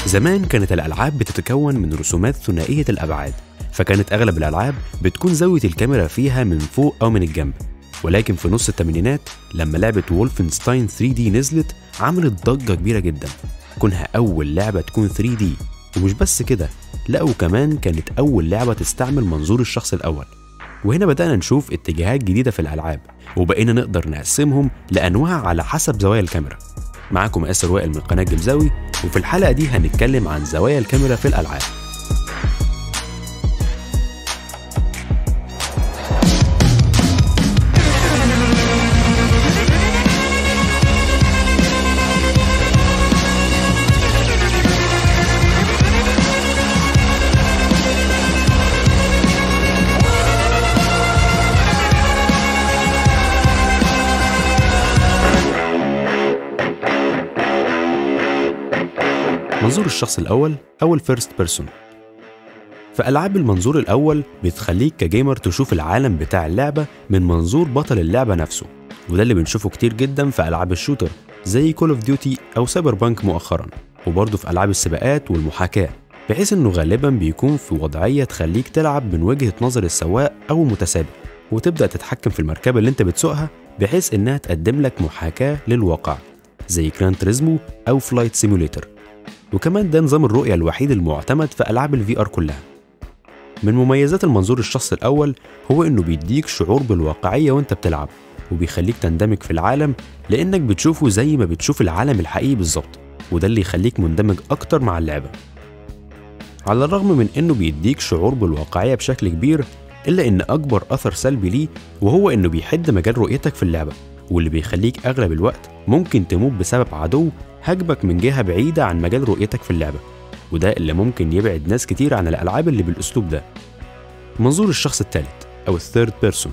زمان كانت الألعاب بتتكون من رسومات ثنائية الأبعاد فكانت أغلب الألعاب بتكون زاوية الكاميرا فيها من فوق أو من الجنب ولكن في نص الثمانينات لما لعبة وولفنستاين 3 دي نزلت عملت ضجة كبيرة جدا كونها أول لعبة تكون 3 دي ومش بس كده لا وكمان كانت أول لعبة تستعمل منظور الشخص الأول وهنا بدأنا نشوف اتجاهات جديدة في الألعاب وبقينا نقدر نقسمهم لأنواع على حسب زوايا الكاميرا معاكم آسر وائل من قناة جمزاوي وفي الحلقة دي هنتكلم عن زوايا الكاميرا في الألعاب منظور الشخص الأول أو الفيرست بيرسون في ألعاب المنظور الأول بتخليك كجيمر تشوف العالم بتاع اللعبة من منظور بطل اللعبة نفسه وده اللي بنشوفه كتير جدا في ألعاب الشوتر زي كول اوف ديوتي أو سايبر بانك مؤخرا وبرضه في ألعاب السباقات والمحاكاة بحيث إنه غالبا بيكون في وضعية تخليك تلعب من وجهة نظر السواق أو المتسابق وتبدأ تتحكم في المركبة اللي أنت بتسوقها بحيث إنها تقدم لك محاكاة للواقع زي كران تريزمو أو فلايت سيموليتر وكمان ده نظام الرؤية الوحيد المعتمد في ألعاب الفي آر كلها من مميزات المنظور الشخص الأول هو إنه بيديك شعور بالواقعية وأنت بتلعب وبيخليك تندمج في العالم لأنك بتشوفه زي ما بتشوف العالم الحقيقي بالظبط وده اللي يخليك مندمج أكتر مع اللعبة على الرغم من إنه بيديك شعور بالواقعية بشكل كبير إلا إن أكبر أثر سلبي ليه وهو إنه بيحد مجال رؤيتك في اللعبة واللي بيخليك أغلب الوقت ممكن تموت بسبب عدو هاجمك من جهة بعيدة عن مجال رؤيتك في اللعبة وده اللي ممكن يبعد ناس كتير عن الألعاب اللي بالأسلوب ده منظور الشخص الثالث أو الثيرد بيرسون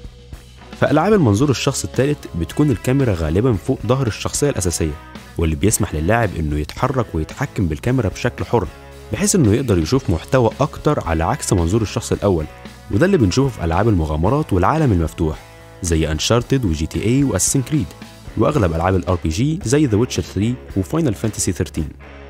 في ألعاب المنظور الشخص الثالث بتكون الكاميرا غالبا فوق ظهر الشخصية الأساسية واللي بيسمح للاعب إنه يتحرك ويتحكم بالكاميرا بشكل حر بحيث إنه يقدر يشوف محتوى أكتر على عكس منظور الشخص الأول وده اللي بنشوفه في ألعاب المغامرات والعالم المفتوح زي انشارتد وجي تي اي واساسن كريد واغلب العاب الار بي جي زي ذا ويتشر 3 وفاينل فانتسي 13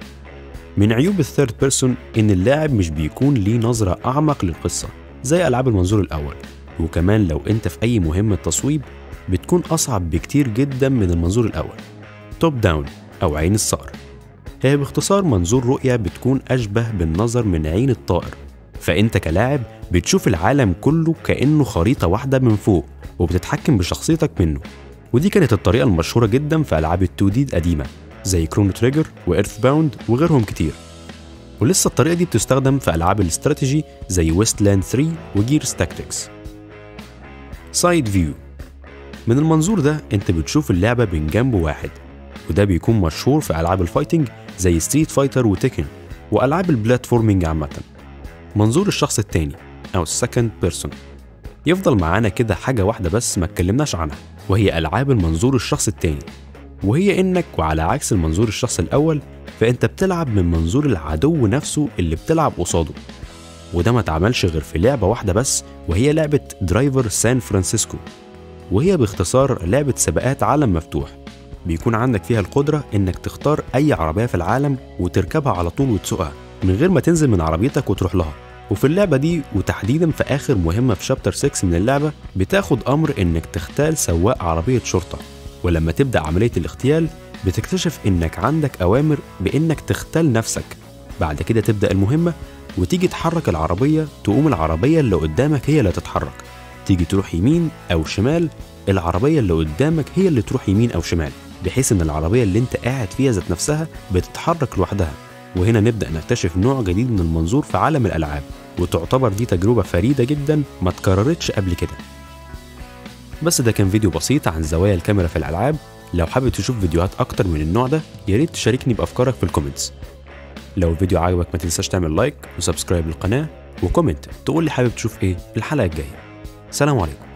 من عيوب الثيرد بيرسون ان اللاعب مش بيكون ليه نظره اعمق للقصه زي العاب المنظور الاول وكمان لو انت في اي مهمه تصويب بتكون اصعب بكتير جدا من المنظور الاول توب داون او عين الصقر هي باختصار منظور رؤيه بتكون اشبه بالنظر من عين الطائر فانت كلاعب بتشوف العالم كله كانه خريطه واحده من فوق وبتتحكم بشخصيتك منه ودي كانت الطريقة المشهورة جدا في ألعاب ال 2 دي القديمة زي كرونو تريجر وإيرث باوند وغيرهم كتير ولسه الطريقة دي بتستخدم في ألعاب الاستراتيجي زي ويست لاند 3 وجيرز تاكتكس سايد فيو من المنظور ده انت بتشوف اللعبة من جنب واحد وده بيكون مشهور في ألعاب الفايتنج زي ستريت فايتر وتيكن وألعاب البلاتفورمينج عامة منظور الشخص التاني أو السكند بيرسون يفضل معانا كده حاجة واحدة بس ما اتكلمناش عنها وهي ألعاب المنظور الشخص التاني وهي إنك وعلى عكس المنظور الشخص الأول فأنت بتلعب من منظور العدو نفسه اللي بتلعب قصاده وده ما اتعملش غير في لعبة واحدة بس وهي لعبة درايفر سان فرانسيسكو وهي باختصار لعبة سباقات عالم مفتوح بيكون عندك فيها القدرة إنك تختار أي عربية في العالم وتركبها على طول وتسوقها من غير ما تنزل من عربيتك وتروح لها وفي اللعبة دي وتحديدا في آخر مهمة في شابتر 6 من اللعبة بتاخد أمر إنك تختال سواق عربية شرطة ولما تبدأ عملية الاغتيال بتكتشف إنك عندك أوامر بإنك تختال نفسك بعد كده تبدأ المهمة وتيجي تحرك العربية تقوم العربية اللي قدامك هي اللي تتحرك تيجي تروح يمين أو شمال العربية اللي قدامك هي اللي تروح يمين أو شمال بحيث إن العربية اللي أنت قاعد فيها ذات نفسها بتتحرك لوحدها وهنا نبدأ نكتشف نوع جديد من المنظور في عالم الألعاب وتعتبر دي تجربة فريدة جدا ما اتكررتش قبل كده بس ده كان فيديو بسيط عن زوايا الكاميرا في الألعاب لو حابب تشوف فيديوهات أكتر من النوع ده ياريت تشاركني بأفكارك في الكومنتس لو الفيديو عجبك ما تنساش تعمل لايك وسبسكرايب للقناة وكومنت تقول لي حابب تشوف ايه الحلقة الجاية سلام عليكم